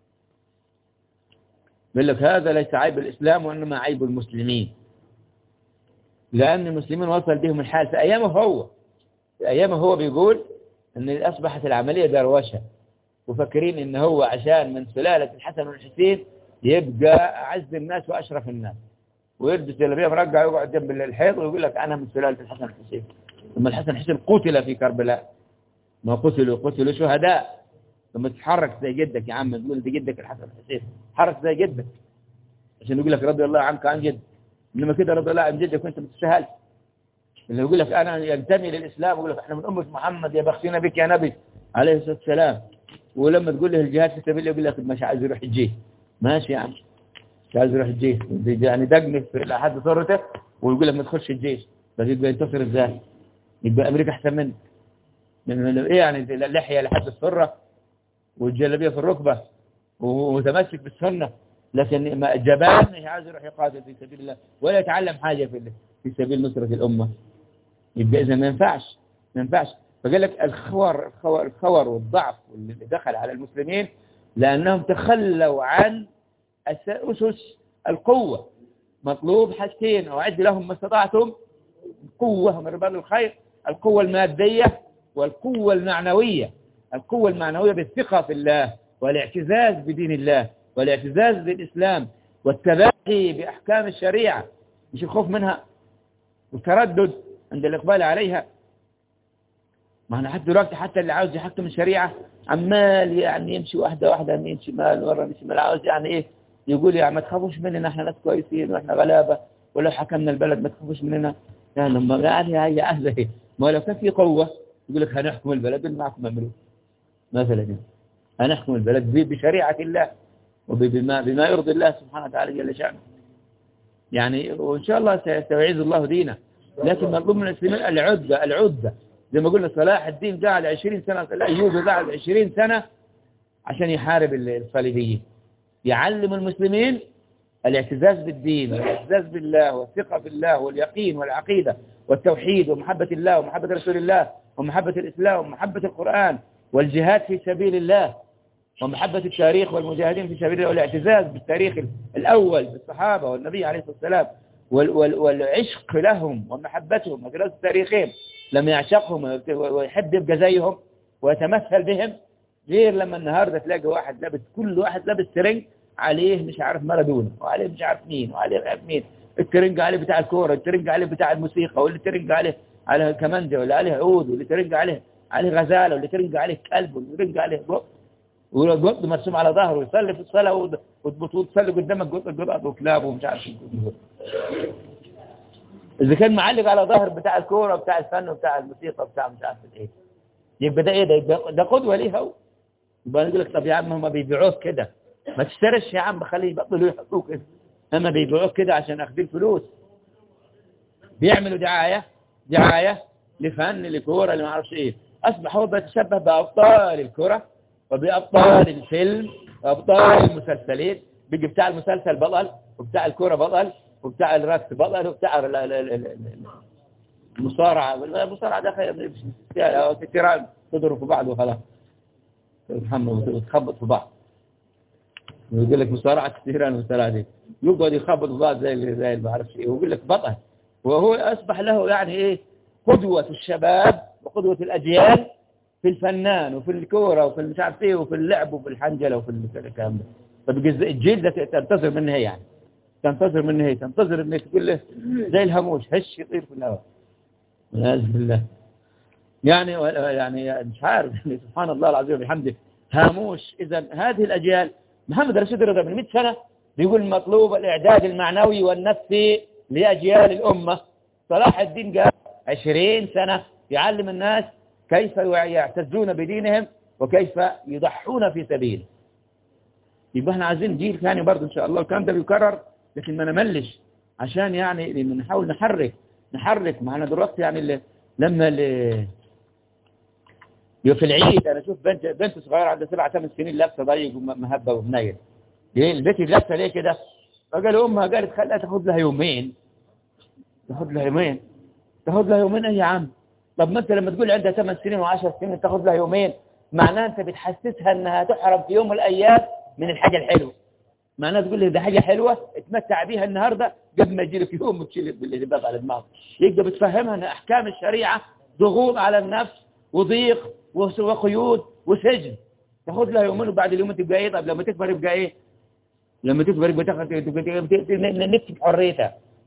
يقول لك هذا ليس عيب الإسلام وإنما عيب المسلمين لأن المسلمين وصل بهم الحال في أيامه هو في أيامه هو بيقول أن أصبحت العملية دروشة وفكرين أن هو عشان من سلالة الحسن والحسين يبقى أعز الناس وأشرف الناس ويلبس جلابيه مرقع يقعد جنب الحيط ويقول لك انا من سلاله الحسن الحسين ثم الحسن الحسين قتل في كربلاء ما قتلوا قتلوا شهداء ثم تتحرك زي جدك يا عم تقول ده جدك الحسن الحسين حرك زي جدك عشان يقول لك رضي الله عنك عن جد انما كده رضي الله عن جدك وانت ما تستاهلش اللي يقول لك انا ينتمي للاسلام يقول لك احنا من امه محمد يا بختنا بك يا نبي عليه الصلاه والسلام ولما تقول له الجهاد في سبيل الله يقول لك مش عايز يروح الجيش ماشي يا عم مش عايز يروح الجيش يعني دقني في لحد ثورته ويقول لك ما تخش الجيش بس يبقى ينتصر ازاي يبقى امريكا احسن منك من من- ايه يعني اللحيه لحد السره والجلابيه في الركبه ومتمسك بالسنه لكن ما جبان مش عايز يروح يقاتل في سبيل الله ولا يتعلم حاجه في في سبيل نصره الامه يبقى اذا ما ينفعش ما ينفعش فقال لك الخور الخور, الخور والضعف اللي دخل على المسلمين لانهم تخلوا عن أس- اسس القوه مطلوب حاجتين اعد لهم ما استطعتم قوه من رباط الخير القوه الماديه والقوه المعنويه القوه المعنويه بالثقه في الله والاعتزاز بدين الله والاعتزاز بالاسلام والتباهي باحكام الشريعه مش الخوف منها والتردد عند الإقبال عليها ما احنا حتى دلوقتي حتى اللي عاوز يحكم الشريعة عمال يعني يمشي واحدة واحدة يمين شمال ورا يمين شمال عاوز يعني ايه يقول يعني ما تخافوش مننا احنا ناس كويسين واحنا غلابة ولو حكمنا البلد ما تخافوش مننا يعني ما يعني هي أهل ايه ما لو كان في قوة يقول لك هنحكم البلد اللي معكم اعملوا مثلا يعني هنحكم البلد ب- بشريعة الله وبما بما يرضي الله سبحانه وتعالى جل شأنه يعني وإن شاء الله سي- سيعز الله دينه لكن مطلوب من المسلمين العدة العدة زي ما قلنا صلاح الدين قاعد 20 سنة الأيوبي قاعد 20 سنة عشان يحارب الصليبيين يعلم المسلمين الاعتزاز بالدين والاعتزاز بالله والثقة بالله واليقين والعقيدة والتوحيد ومحبة الله ومحبة رسول الله ومحبة الإسلام ومحبة القرآن والجهاد في سبيل الله ومحبة التاريخ والمجاهدين في سبيل الله والاعتزاز بالتاريخ الأول بالصحابة والنبي عليه الصلاة والسلام وال وال والعشق لهم ومحبتهم ودراسة تاريخهم لما يعشقهم ويحب يبقى زيهم ويتمثل بهم غير لما النهاردة تلاقي واحد لابس كل واحد لابس ترنج عليه مش عارف مارادونا وعليه مش عارف مين وعليه مش عارف مين الترنج عليه بتاع الكورة الترنج عليه بتاع الموسيقى واللي ترنج عليه عليه كمانجا واللي عليه عود واللي ترنج عليه عليه غزالة واللي ترنج عليه كلب واللي ترنج عليه بق والقط مرسوم على ظهره ويصلي في الصلاة وت- وت- وتصلي قدامك قط قطط وكلاب ومش عارف إيه. إذا كان معلق على ظهر بتاع الكورة بتاع الفن وبتاع الموسيقى بتاع مش عارف إيه يبقى ده إيه ده يبقى ده قدوة ليه هو يبقى يقول لك طب يا عم هم بيبيعوه كده ما تشتريش يا عم خليه يبطلوا يحطوه كده هم بيبيعوه كده عشان اخذين فلوس بيعملوا دعاية دعاية لفن لكورة اللي ما اعرفش ايه اصبح هو بيتشبه بابطال الكرة وبابطال الفيلم وابطال المسلسلين بيجي بتاع المسلسل بطل وبتاع الكرة بطل وبتاع الرقص بطل وبتاع ال- ال- ال- ال- المصارعة المصارعة ده خير تيران تضرب في بعض وخلاص محمد وتخبط في بعض ويقول لك مصارعة التيران والمصارعة دي يقعد يخبط في بعض زي اللي زي اللي ما اعرفش ايه ويقول لك بطل وهو اصبح له يعني ايه قدوة الشباب وقدوة الاجيال في الفنان وفي الكورة وفي مش عارف ايه وفي اللعب وفي الحنجلة وفي الكلام ده فبقى الز- الجيل ده تنتظر منه هي يعني تنتظر منه هي تنتظر انك تقول له زي الهاموش هش يطير في الهواء والعياذ بالله يعني ولا- يعني مش عارف يعني سبحان الله العظيم وبحمده هاموش اذا هذه الاجيال محمد رشيد رضا من 100 سنه بيقول مطلوب الاعداد المعنوي والنفسي لاجيال الامه صلاح الدين قال 20 سنه يعلم الناس كيف يعتزون بدينهم وكيف يضحون في سبيله يبقى احنا عايزين جيل ثاني برضه ان شاء الله الكلام ده بيكرر لكن ما نملش عشان يعني نحاول نحرك نحرك معنا دلوقتي يعني اللي لما اللي في العيد انا اشوف بنت بنت صغيره عندها سبع ثمان سنين لابسه ضيق ومهبه ومنيل ليه البنت اللي لابسه ليه كده فقال امها قالت خليها تاخد لها يومين تاخد لها يومين تاخد لها يومين ايه يا عم طب ما انت لما تقول عندها ثمان سنين وعشر سنين تاخد لها يومين معناها انت بتحسسها انها تحرم في يوم من الايام من الحاجه الحلوه معناها تقول لي ده حاجه حلوه اتمتع بيها النهارده قبل ما يجي لك يوم وتشيل الباب على دماغك يبقى بتفهمها ان احكام الشريعه ضغوط على النفس وضيق وس- وقيود وسجن تاخد لها يومين وبعد اليومين تبقى ايه طب لما تكبر يبقى ايه لما تكبر يبقى تاخد تبقى- تبقى- تبقى- نكتب حريتها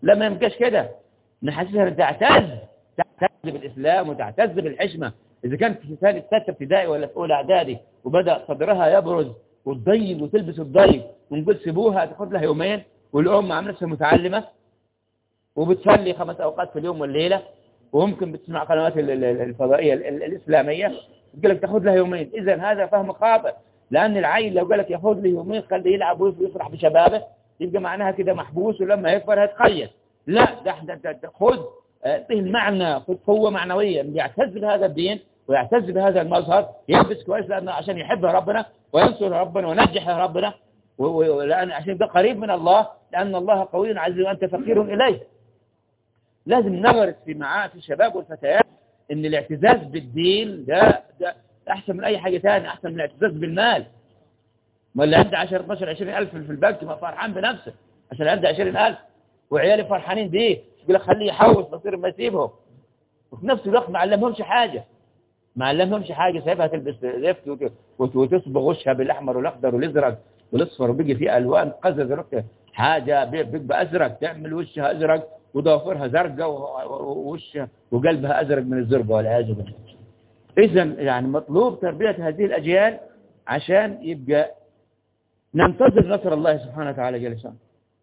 لا ما يبقاش كده نحسسها ان تعتز تعتز بالاسلام وتعتز بالحشمه اذا كانت في ثالث ستة ابتدائي ولا في اولى اعدادي وبدا صدرها يبرز وتضيق وتلبس الضيق ونقول سيبوها تاخد لها يومين والام عم نفسها متعلمه وبتصلي خمس اوقات في اليوم والليله وممكن بتسمع قنوات ال- ال- ال- الفضائيه ال- ال- الاسلاميه تقول لك تاخذ لها يومين اذا هذا فهم خاطئ لان العيل لو قال لك ياخذ لي يومين خليه يلعب ويفرح بشبابه يبقى معناها كده محبوس ولما يكبر هيتقيد لا ده احنا ده- ده خذ اعطيه المعنى خذ قوه معنويه يعتز بهذا الدين ويعتز بهذا المظهر يلبس كويس لانه عشان يحب ربنا وينصر ربنا وينجح ربنا و- و- ولأن عشان يبقى قريب من الله لأن الله قوي عزيز وأنت فقير إليه لازم نغرس في معاه في الشباب والفتيات ان الاعتزاز بالدين ده, ده احسن من اي حاجة ثانيه احسن من الاعتزاز بالمال ما اللي عنده 10 12 20 الف في البنك ما فرحان بنفسه عشان عنده 20 الف وعيالي فرحانين بيه يقول لك خليه يحوش بصير ما يسيبهم وفي نفس الوقت ما علمهمش حاجة ما علمهمش حاجة سايبها تلبس زفت وت- وت- وتصبغ وشها بالاحمر والاخضر والازرق والاصفر وبيجي فيه الوان قزز رقة حاجة بي- بيبقى ازرق تعمل وشها ازرق وضوافرها زرقاء و- و- ووشها وقلبها ازرق من الزرقاء والعياذ بالله اذا يعني مطلوب تربية هذه الاجيال عشان يبقى ننتظر نصر الله سبحانه وتعالى جل شانه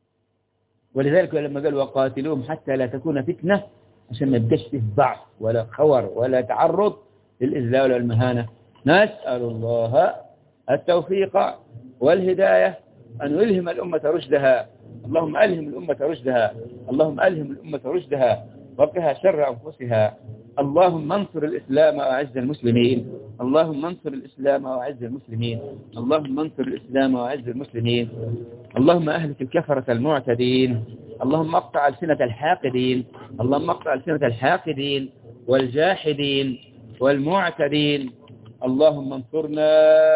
ولذلك لما قال وقاتلوهم حتى لا تكون فتنة عشان ما يبقاش فيه ضعف ولا خور ولا تعرض للإذلال والمهانة نسأل الله التوفيق والهداية أن يلهم الأمة رشدها اللهم ألهم الأمة رشدها اللهم ألهم الأمة رشدها وقها شر أنفسها اللهم انصر الإسلام وأعز المسلمين اللهم انصر الإسلام وأعز المسلمين اللهم انصر الإسلام وأعز المسلمين اللهم أهلك الكفرة المعتدين اللهم اقطع ألسنة الحاقدين اللهم اقطع ألسنة الحاقدين والجاحدين والمعتدين اللهم انصرنا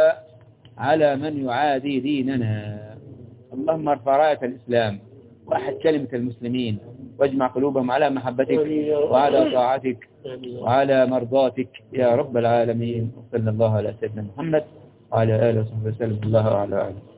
على من يعادي ديننا اللهم ارفع راية الإسلام واحد كلمة المسلمين واجمع قلوبهم على محبتك وعلى طاعتك وعلى مرضاتك يا رب العالمين وصلى الله على سيدنا محمد وعلى آله وصحبه وسلم الله أعلى أعلم